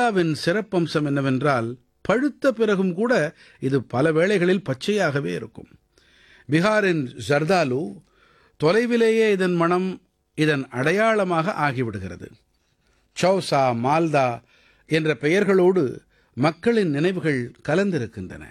மால்தாவின் சிறப்பம்சம் என்னவென்றால் பழுத்த பிறகும் கூட இது பல வேளைகளில் பச்சையாகவே இருக்கும் பீகாரின் ஜர்தாலு தொலைவிலேயே இதன் மனம் இதன் அடையாளமாக ஆகிவிடுகிறது சௌசா மால்தா என்ற பெயர்களோடு மக்களின் நினைவுகள் கலந்திருக்கின்றன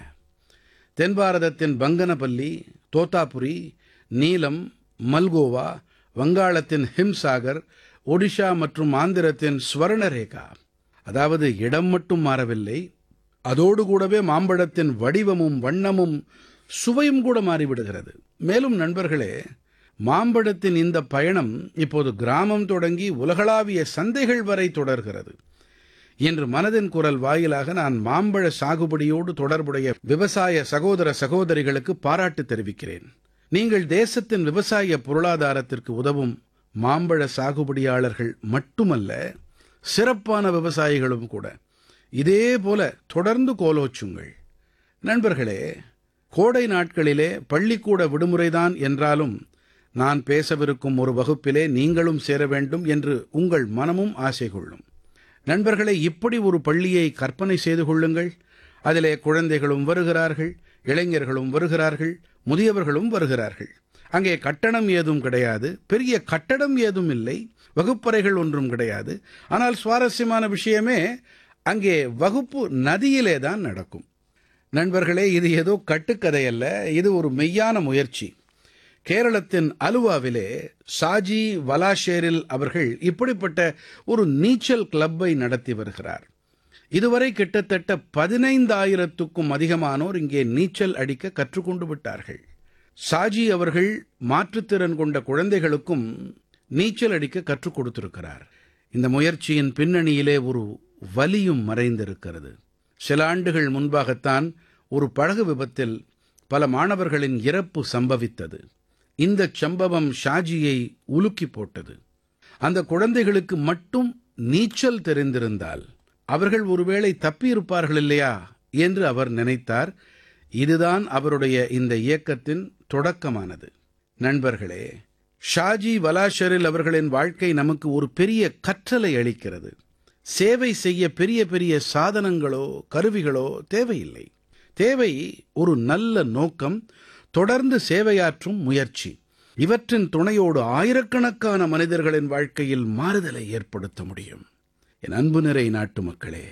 தென் பாரதத்தின் பங்கனபல்லி தோத்தாபுரி நீலம் மல்கோவா வங்காளத்தின் ஹிம்சாகர் ஒடிஷா மற்றும் ஆந்திரத்தின் ஸ்வர்ணரேகா அதாவது இடம் மட்டும் மாறவில்லை அதோடு கூடவே மாம்பழத்தின் வடிவமும் வண்ணமும் சுவையும் கூட மாறிவிடுகிறது மேலும் நண்பர்களே மாம்பழத்தின் இந்த பயணம் இப்போது கிராமம் தொடங்கி உலகளாவிய சந்தைகள் வரை தொடர்கிறது இன்று மனதின் குரல் வாயிலாக நான் மாம்பழ சாகுபடியோடு தொடர்புடைய விவசாய சகோதர சகோதரிகளுக்கு பாராட்டு தெரிவிக்கிறேன் நீங்கள் தேசத்தின் விவசாய பொருளாதாரத்திற்கு உதவும் மாம்பழ சாகுபடியாளர்கள் மட்டுமல்ல சிறப்பான விவசாயிகளும் கூட இதே போல தொடர்ந்து கோலோச்சுங்கள் நண்பர்களே கோடை நாட்களிலே பள்ளிக்கூட விடுமுறைதான் என்றாலும் நான் பேசவிருக்கும் ஒரு வகுப்பிலே நீங்களும் சேர வேண்டும் என்று உங்கள் மனமும் ஆசை கொள்ளும் நண்பர்களே இப்படி ஒரு பள்ளியை கற்பனை செய்து கொள்ளுங்கள் அதிலே குழந்தைகளும் வருகிறார்கள் இளைஞர்களும் வருகிறார்கள் முதியவர்களும் வருகிறார்கள் அங்கே கட்டணம் ஏதும் கிடையாது பெரிய கட்டடம் ஏதும் இல்லை வகுப்பறைகள் ஒன்றும் கிடையாது ஆனால் சுவாரஸ்யமான விஷயமே அங்கே வகுப்பு நதியிலே தான் நடக்கும் நண்பர்களே இது ஏதோ கட்டுக்கதை அல்ல இது ஒரு மெய்யான முயற்சி கேரளத்தின் அலுவாவிலே சாஜி வலாஷேரில் அவர்கள் இப்படிப்பட்ட ஒரு நீச்சல் கிளப்பை நடத்தி வருகிறார் இதுவரை கிட்டத்தட்ட பதினைந்தாயிரத்துக்கும் அதிகமானோர் இங்கே நீச்சல் அடிக்க கற்றுக்கொண்டு விட்டார்கள் சாஜி அவர்கள் மாற்றுத்திறன் கொண்ட குழந்தைகளுக்கும் நீச்சல் அடிக்க கற்றுக் கொடுத்திருக்கிறார் இந்த முயற்சியின் பின்னணியிலே ஒரு வலியும் மறைந்திருக்கிறது சில ஆண்டுகள் முன்பாகத்தான் ஒரு படகு விபத்தில் பல மாணவர்களின் இறப்பு சம்பவித்தது இந்த சம்பவம் ஷாஜியை உலுக்கி போட்டது அந்த குழந்தைகளுக்கு மட்டும் நீச்சல் தெரிந்திருந்தால் அவர்கள் ஒருவேளை தப்பியிருப்பார்கள் இல்லையா என்று அவர் நினைத்தார் இதுதான் அவருடைய இந்த இயக்கத்தின் தொடக்கமானது நண்பர்களே ஷாஜி வலாஷரில் அவர்களின் வாழ்க்கை நமக்கு ஒரு பெரிய கற்றலை அளிக்கிறது சேவை செய்ய பெரிய பெரிய சாதனங்களோ கருவிகளோ தேவையில்லை தேவை ஒரு நல்ல நோக்கம் தொடர்ந்து சேவையாற்றும் முயற்சி இவற்றின் துணையோடு ஆயிரக்கணக்கான மனிதர்களின் வாழ்க்கையில் மாறுதலை ஏற்படுத்த முடியும் என் அன்பு நிறை நாட்டு மக்களே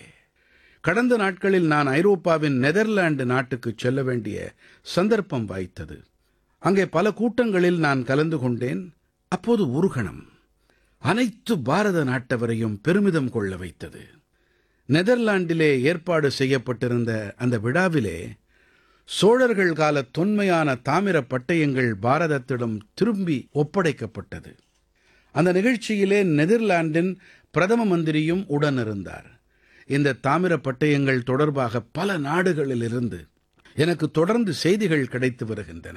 கடந்த நாட்களில் நான் ஐரோப்பாவின் நெதர்லாந்து நாட்டுக்குச் செல்ல வேண்டிய சந்தர்ப்பம் வாய்த்தது அங்கே பல கூட்டங்களில் நான் கலந்து கொண்டேன் அப்போது ஒரு கணம் அனைத்து பாரத நாட்டவரையும் பெருமிதம் கொள்ள வைத்தது நெதர்லாண்டிலே ஏற்பாடு செய்யப்பட்டிருந்த அந்த விழாவிலே சோழர்கள் கால தொன்மையான தாமிர பட்டயங்கள் பாரதத்திடம் திரும்பி ஒப்படைக்கப்பட்டது அந்த நிகழ்ச்சியிலே நெதர்லாந்தின் பிரதம மந்திரியும் உடனிருந்தார் இந்த தாமிர பட்டயங்கள் தொடர்பாக பல நாடுகளிலிருந்து எனக்கு தொடர்ந்து செய்திகள் கிடைத்து வருகின்றன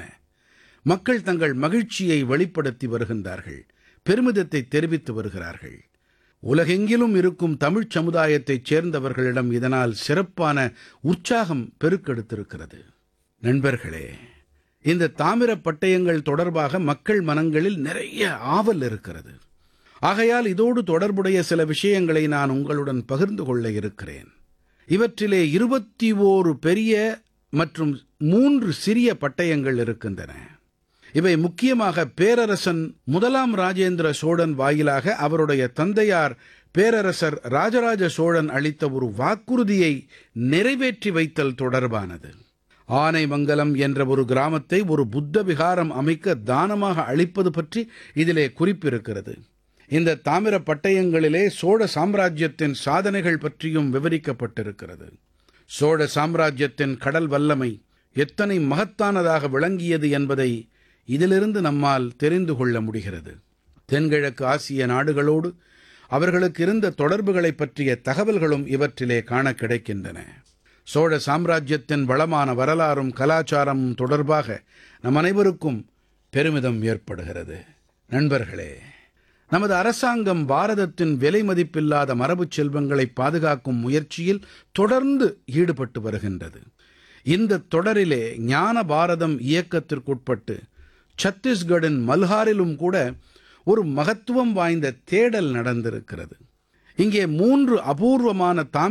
மக்கள் தங்கள் மகிழ்ச்சியை வெளிப்படுத்தி வருகின்றார்கள் பெருமிதத்தை தெரிவித்து வருகிறார்கள் உலகெங்கிலும் இருக்கும் தமிழ்ச் சமுதாயத்தைச் சேர்ந்தவர்களிடம் இதனால் சிறப்பான உற்சாகம் பெருக்கெடுத்திருக்கிறது நண்பர்களே இந்த தாமிரப் பட்டயங்கள் தொடர்பாக மக்கள் மனங்களில் நிறைய ஆவல் இருக்கிறது ஆகையால் இதோடு தொடர்புடைய சில விஷயங்களை நான் உங்களுடன் பகிர்ந்து கொள்ள இருக்கிறேன் இவற்றிலே இருபத்தி ஓரு பெரிய மற்றும் மூன்று சிறிய பட்டயங்கள் இருக்கின்றன இவை முக்கியமாக பேரரசன் முதலாம் ராஜேந்திர சோழன் வாயிலாக அவருடைய தந்தையார் பேரரசர் ராஜராஜ சோழன் அளித்த ஒரு வாக்குறுதியை நிறைவேற்றி வைத்தல் தொடர்பானது ஆனைமங்கலம் என்ற ஒரு கிராமத்தை ஒரு புத்த விகாரம் அமைக்க தானமாக அளிப்பது பற்றி இதிலே குறிப்பிருக்கிறது இந்த தாமிர பட்டயங்களிலே சோழ சாம்ராஜ்யத்தின் சாதனைகள் பற்றியும் விவரிக்கப்பட்டிருக்கிறது சோழ சாம்ராஜ்யத்தின் கடல் வல்லமை எத்தனை மகத்தானதாக விளங்கியது என்பதை இதிலிருந்து நம்மால் தெரிந்து கொள்ள முடிகிறது தென்கிழக்கு ஆசிய நாடுகளோடு அவர்களுக்கு இருந்த தொடர்புகளைப் பற்றிய தகவல்களும் இவற்றிலே காண கிடைக்கின்றன சோழ சாம்ராஜ்யத்தின் வளமான வரலாறும் கலாச்சாரமும் தொடர்பாக நம் அனைவருக்கும் பெருமிதம் ஏற்படுகிறது நண்பர்களே நமது அரசாங்கம் பாரதத்தின் விலை மதிப்பில்லாத மரபுச் செல்வங்களை பாதுகாக்கும் முயற்சியில் தொடர்ந்து ஈடுபட்டு வருகின்றது இந்த தொடரிலே ஞான பாரதம் இயக்கத்திற்குட்பட்டு சத்தீஸ்கடின் மல்ஹாரிலும் கூட ஒரு மகத்துவம் வாய்ந்த தேடல் நடந்திருக்கிறது இங்கே மூன்று அபூர்வமான தாமிர